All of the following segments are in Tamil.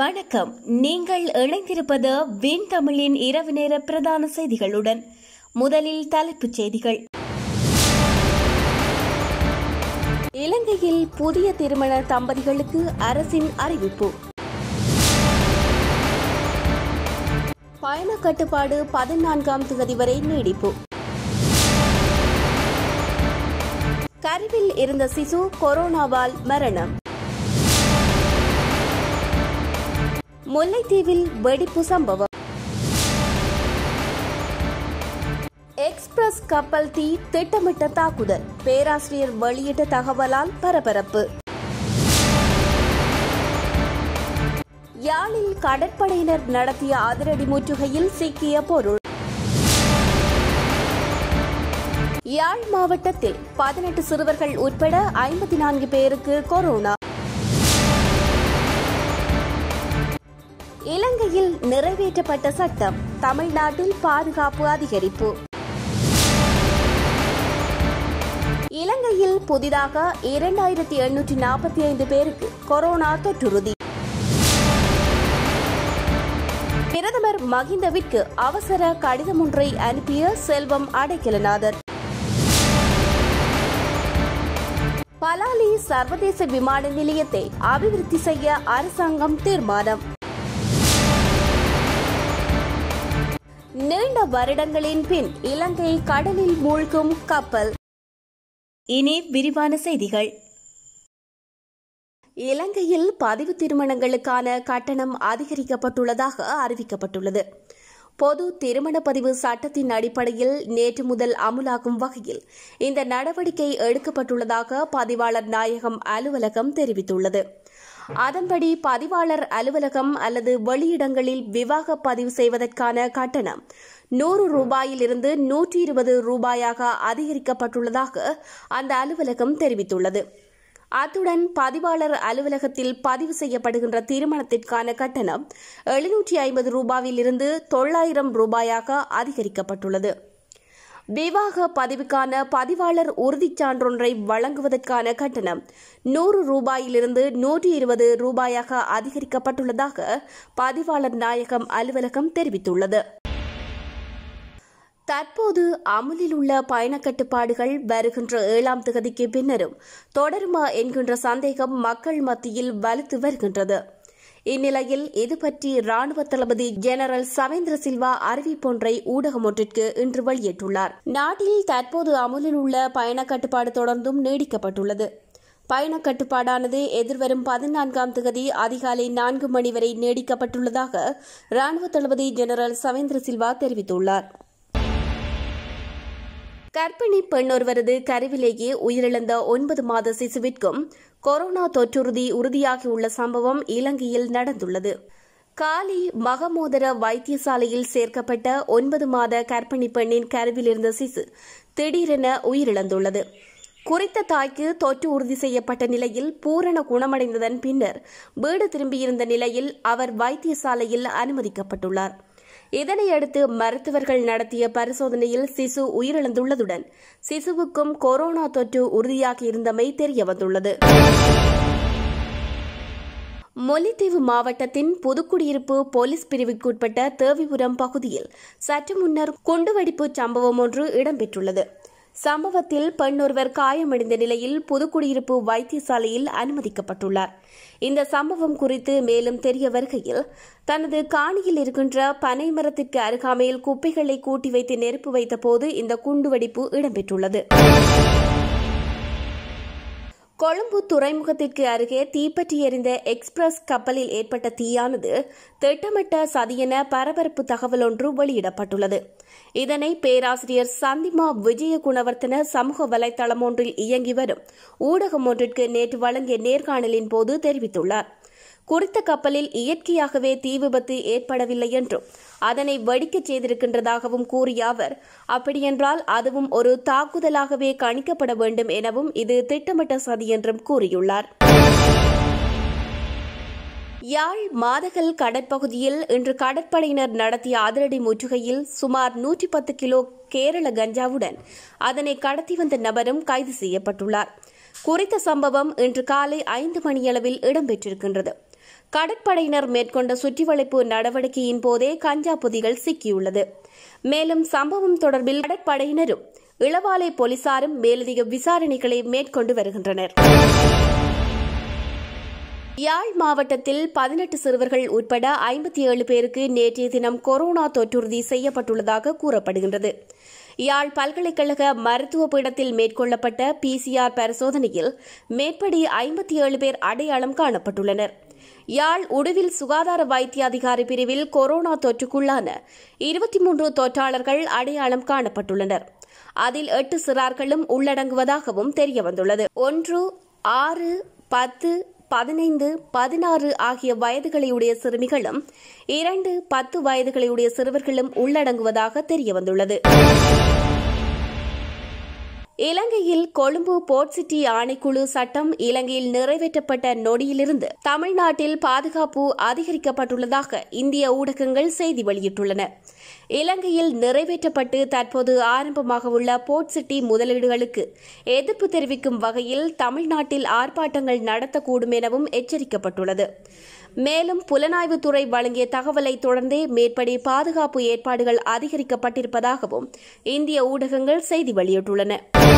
வணக்கம் நீங்கள் இணைந்திருப்பது வின் தமிழின் இரவு நேர பிரதான செய்திகளுடன் முதலில் தலைப்புச் செய்திகள் இலங்கையில் புதிய திருமண தம்பதிகளுக்கு அரசின் அறிவிப்பு பயண கட்டுப்பாடு பதினான்காம் தேதி வரை நீடிப்பு கருவில் இருந்த சிசு கொரோனாவால் மரணம் முல்லைத்தீவில் வெடிப்பு சம்பவம் எக்ஸ்பிரஸ் கப்பல் தீ திட்டமிட்ட தாக்குதல் பேராசிரியர் வெளியிட்ட தகவலால் பரபரப்பு யாழில் கடற்படையினர் நடத்திய அதிரடி முற்றுகையில் சிக்கிய பொருள் யாழ் மாவட்டத்தில் பதினெட்டு சிறுவர்கள் உட்பட ஐம்பத்தி நான்கு பேருக்கு கொரோனா இலங்கையில் நிறைவேற்றப்பட்ட சட்டம் தமிழ்நாட்டில் பாதுகாப்பு அதிகரிப்பு இலங்கையில் புதிதாக இரண்டாயிரத்தி எண்ணூற்றி நாற்பத்தி ஐந்து பேருக்கு கொரோனா தொற்றுறுதி பிரதமர் மகிந்தவிற்கு அவசர கடிதம் ஒன்றை அனுப்பிய செல்வம் அடைக்கலநாதர் பலாலி சர்வதேச விமான நிலையத்தை அபிவிருத்தி செய்ய அரசாங்கம் தீர்மானம் நீண்ட வருடங்களின் பின் இலங்கை கடலில் மூழ்கும் கப்பல் இனி விரிவான செய்திகள் இலங்கையில் பதிவு திருமணங்களுக்கான கட்டணம் அதிகரிக்கப்பட்டுள்ளதாக அறிவிக்கப்பட்டுள்ளது பொது திருமண பதிவு சட்டத்தின் அடிப்படையில் நேற்று முதல் அமுலாகும் வகையில் இந்த நடவடிக்கை எடுக்கப்பட்டுள்ளதாக பதிவாளர் நாயகம் அலுவலகம் தெரிவித்துள்ளது அதன்படி பதிவாளர் அலுவலகம் அல்லது வெளியிடங்களில் விவாக பதிவு செய்வதற்கான கட்டணம் நூறு ரூபாயிலிருந்து நூற்றி இருபது ரூபாயாக அதிகரிக்கப்பட்டுள்ளதாக அந்த அலுவலகம் தெரிவித்துள்ளது அத்துடன் பதிவாளர் அலுவலகத்தில் பதிவு செய்யப்படுகின்ற திருமணத்திற்கான கட்டணம் எழுநூற்றி ஐம்பது ரூபாயிலிருந்து தொள்ளாயிரம் ரூபாயாக அதிகரிக்கப்பட்டுள்ளது விவாக பதிவுக்கான பதிவாளர் உறுதிச் சான்றொன்றை வழங்குவதற்கான கட்டணம் நூறு ரூபாயிலிருந்து நூற்றி இருபது ரூபாயாக அதிகரிக்கப்பட்டுள்ளதாக பதிவாளர் நாயகம் அலுவலகம் தெரிவித்துள்ளது தற்போது அமலில் உள்ள பயண கட்டுப்பாடுகள் வருகின்ற ஏழாம் தேதிக்கு பின்னரும் தொடருமா என்கின்ற சந்தேகம் மக்கள் மத்தியில் வலுத்து வருகின்றது இந்நிலையில் இது பற்றி ராணுவ தளபதி ஜெனரல் சவேந்திர சில்வா அறிவிப்பொன்றை ஊடகம் ஒன்றிற்கு இன்று வெளியிட்டுள்ளார் நாட்டில் தற்போது அமலில் உள்ள பயண கட்டுப்பாடு தொடர்ந்தும் நீடிக்கப்பட்டுள்ளது பயண கட்டுப்பாடானது எதிர்வரும் பதினான்காம் தேதி அதிகாலை நான்கு மணி வரை நீடிக்கப்பட்டுள்ளதாக ராணுவ தளபதி ஜெனரல் சவேந்திர சில்வா தெரிவித்துள்ளார் கர்ப்பிணி பெண் ஒருவரது கருவிலேயே உயிரிழந்த ஒன்பது மாத சிசுவிற்கும் கொரோனா தொற்றுறுதி உறுதியாகியுள்ள சம்பவம் இலங்கையில் நடந்துள்ளது காலி மகமோதர வைத்தியசாலையில் சேர்க்கப்பட்ட ஒன்பது மாத கர்ப்பிணி பெண்ணின் கருவில் இருந்த சிசு திடீரென உயிரிழந்துள்ளது குறித்த தாய்க்கு தொற்று உறுதி செய்யப்பட்ட நிலையில் பூரண குணமடைந்ததன் பின்னர் வீடு திரும்பியிருந்த நிலையில் அவர் வைத்தியசாலையில் அனுமதிக்கப்பட்டுள்ளார் இதனையடுத்து மருத்துவர்கள் நடத்திய பரிசோதனையில் சிசு உயிரிழந்துள்ளதுடன் சிசுவுக்கும் கொரோனா தொற்று உறுதியாகியிருந்தமை தெரியவந்துள்ளது முல்லைத்தீவு மாவட்டத்தின் புதுக்குடியிருப்பு போலீஸ் பிரிவுக்குட்பட்ட தேவிபுரம் பகுதியில் சற்று முன்னர் குண்டுவெடிப்பு சம்பவம் ஒன்று இடம்பெற்றுள்ளது சம்பவத்தில் பெண் ஒருவர் காயமடைந்த நிலையில் புதுக்குடியிருப்பு வைத்தியசாலையில் அனுமதிக்கப்பட்டுள்ளார் இந்த சம்பவம் குறித்து மேலும் தெரிய வருகையில் தனது காணியில் இருக்கின்ற பனை மரத்திற்கு அருகாமையில் குப்பைகளை கூட்டி வைத்து நெருப்பு வைத்தபோது இந்த குண்டுவெடிப்பு இடம்பெற்றுள்ளது கொழும்பு துறைமுகத்திற்கு அருகே தீப்பற்றி எறிந்த எக்ஸ்பிரஸ் கப்பலில் ஏற்பட்ட தீயானது திட்டமிட்ட சதியென பரபரப்பு தகவல் ஒன்று வெளியிடப்பட்டுள்ளது இதனை பேராசிரியர் சந்திமா விஜய குணவர்த்தன சமூக வலைதளம் ஒன்றில் இயங்கி வரும் ஊடகம் ஒன்றிற்கு நேற்று வழங்கிய நேர்காணலின் போது தெரிவித்துள்ளார் குறித்த கப்பலில் இயற்கையாகவே தீ விபத்து ஏற்படவில்லை என்றும் அதனை வெடிக்கச் செய்திருக்கின்றதாகவும் கூறிய அவர் அப்படியென்றால் அதுவும் ஒரு தாக்குதலாகவே கணிக்கப்பட வேண்டும் எனவும் இது திட்டமிட்ட சதி என்றும் கூறியுள்ளார் யாழ் மாதகல் கடற்பகுதியில் இன்று கடற்படையினர் நடத்திய அதிரடி முற்றுகையில் சுமார் நூற்றி பத்து கிலோ கேரள கஞ்சாவுடன் அதனை கடத்தி வந்த நபரும் கைது செய்யப்பட்டுள்ளார் குறித்த சம்பவம் இன்று காலை ஐந்து மணியளவில் இடம்பெற்றிருக்கின்றது கடற்படையினர் மேற்கொண்ட சுற்றிவளைப்பு நடவடிக்கையின் போதே கஞ்சா பொதிகள் சிக்கியுள்ளது மேலும் சம்பவம் தொடர்பில் கடற்படையினரும் இளவாலை போலீசாரும் மேலதிக விசாரணைகளை மேற்கொண்டு வருகின்றனர் யாழ் மாவட்டத்தில் பதினெட்டு சிறுவர்கள் உட்பட ஐம்பத்தி ஏழு பேருக்கு நேற்றைய தினம் கொரோனா தொற்றுறுதி செய்யப்பட்டுள்ளதாக கூறப்படுகின்றது யாழ் பல்கலைக்கழக மருத்துவ பீடத்தில் மேற்கொள்ளப்பட்ட பிசிஆர் பரிசோதனையில் மேற்படி ஐம்பத்தி ஏழு பேர் அடையாளம் காணப்பட்டுள்ளனர் யாழ் உடுவில் சுகாதார வைத்திய அதிகாரி பிரிவில் கொரோனா தொற்றுக்குள்ளான இருபத்தி மூன்று தொற்றாளர்கள் அடையாளம் காணப்பட்டுள்ளனர் அதில் எட்டு சிறார்களும் உள்ளடங்குவதாகவும் தெரியவந்துள்ளது ஒன்று ஆறு பத்து பதினைந்து பதினாறு ஆகிய வயதுகளையுடைய சிறுமிகளும் இரண்டு பத்து வயதுகளையுடைய சிறுவர்களும் உள்ளடங்குவதாக தெரியவந்துள்ளது இலங்கையில் கொழும்பு போர்ட் சிட்டி ஆணைக்குழு சட்டம் இலங்கையில் நிறைவேற்றப்பட்ட நொடியிலிருந்து தமிழ்நாட்டில் பாதுகாப்பு அதிகரிக்கப்பட்டுள்ளதாக இந்திய ஊடகங்கள் செய்தி வெளியிட்டுள்ளன இலங்கையில் நிறைவேற்றப்பட்டு தற்போது ஆரம்பமாக உள்ள போர்ட் சிட்டி முதலீடுகளுக்கு எதிர்ப்பு தெரிவிக்கும் வகையில் தமிழ்நாட்டில் ஆர்ப்பாட்டங்கள் நடத்தக்கூடும் எனவும் எச்சரிக்கப்பட்டுள்ளது மேலும் புலனாய்வுத்துறை வழங்கிய தகவலை தொடர்ந்தே மேற்படி பாதுகாப்பு ஏற்பாடுகள் அதிகரிக்கப்பட்டிருப்பதாகவும் இந்திய ஊடகங்கள் செய்தி வெளியிட்டுள்ளன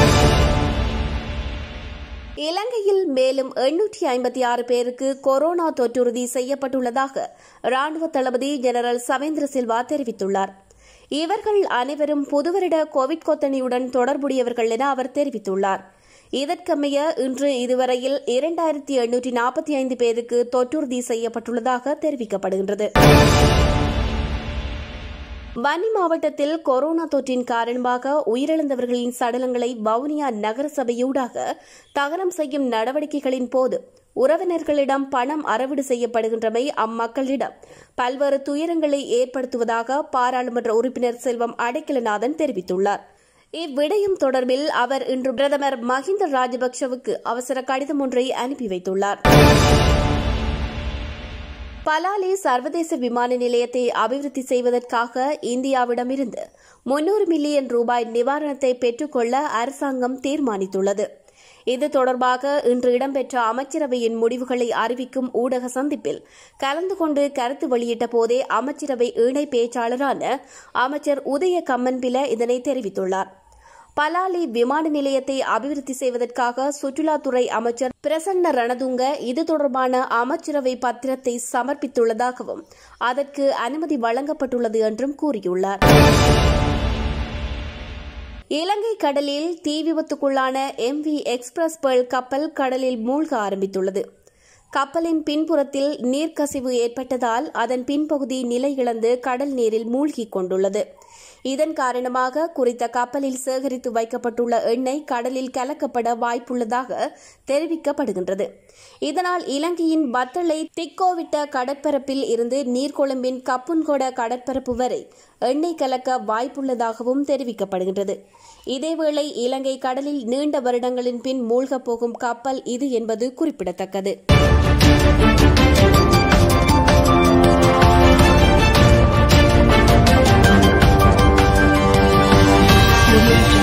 இலங்கையில் மேலும் எண்ணூற்றி ஐம்பத்தி ஆறு பேருக்கு கொரோனா தொற்றுறுதி செய்யப்பட்டுள்ளதாக ராணுவ தளபதி ஜெனரல் சவேந்திர சில்வா தெரிவித்துள்ளார் இவர்கள் அனைவரும் புதுவருட கோவிட் கொத்தணியுடன் தொடர்புடையவர்கள் என அவர் தெரிவித்துள்ளார் இதற்கமைய இன்று இதுவரையில் இரண்டாயிரத்தி எண்ணூற்றி நாற்பத்தி ஐந்து பேருக்கு தொற்றுறுதி செய்யப்பட்டுள்ளதாக தெரிவிக்கப்படுகின்றது வன்னி மாவட்டத்தில் கொரோனா தொற்றின் காரணமாக உயிரிழந்தவர்களின் சடலங்களை வவுனியா நகரசபையூடாக தகனம் செய்யும் நடவடிக்கைகளின் போது உறவினர்களிடம் பணம் அறவீடு செய்யப்படுகின்றமை அம்மக்களிடம் பல்வேறு துயரங்களை ஏற்படுத்துவதாக பாராளுமன்ற உறுப்பினர் செல்வம் அடைக்கலநாதன் தெரிவித்துள்ளார் இவ்விடயம் தொடர்பில் அவர் இன்று பிரதமர் மஹிந்த ராஜபக்சவுக்கு அவசர கடிதம் ஒன்றை அனுப்பி வைத்துள்ளார் பலாலி சர்வதேச விமான நிலையத்தை அபிவிருத்தி செய்வதற்காக இந்தியாவிடமிருந்து முன்னூறு மில்லியன் ரூபாய் நிவாரணத்தை பெற்றுக்கொள்ள அரசாங்கம் தீர்மானித்துள்ளது இது தொடர்பாக இன்று இடம்பெற்ற அமைச்சரவையின் முடிவுகளை அறிவிக்கும் ஊடக சந்திப்பில் கலந்து கொண்டு கருத்து வெளியிட்ட போதே அமைச்சரவை இணை பேச்சாளரான அமைச்சர் உதய கம்மன்பில இதனை தெரிவித்துள்ளார் பலாலி விமான நிலையத்தை அபிவிருத்தி செய்வதற்காக சுற்றுலாத்துறை அமைச்சர் பிரசன்ன ரணதுங்க இது தொடர்பான அமைச்சரவை பத்திரத்தை சமர்ப்பித்துள்ளதாகவும் அதற்கு அனுமதி வழங்கப்பட்டுள்ளது என்றும் கூறியுள்ளார் இலங்கை கடலில் தீ விபத்துக்குள்ளான எம் வி எக்ஸ்பிரஸ் பேர்ல் கப்பல் கடலில் மூழ்க ஆரம்பித்துள்ளது கப்பலின் பின்புறத்தில் நீர்க்கசிவு ஏற்பட்டதால் அதன் பின்பகுதி நிலை இழந்து கடல் நீரில் மூழ்கிக் கொண்டுள்ளது இதன் காரணமாக குறித்த கப்பலில் சேகரித்து வைக்கப்பட்டுள்ள எண்ணெய் கடலில் கலக்கப்பட வாய்ப்புள்ளதாக தெரிவிக்கப்படுகின்றது இதனால் இலங்கையின் பத்தளை திக்கோவிட்ட கடற்பரப்பில் இருந்து நீர்கொழும்பின் கப்புன்கொட கடற்பரப்பு வரை எண்ணெய் கலக்க வாய்ப்புள்ளதாகவும் தெரிவிக்கப்படுகின்றது இதேவேளை இலங்கை கடலில் நீண்ட வருடங்களின் பின் மூழ்கப் போகும் கப்பல் இது என்பது குறிப்பிடத்தக்கது Audio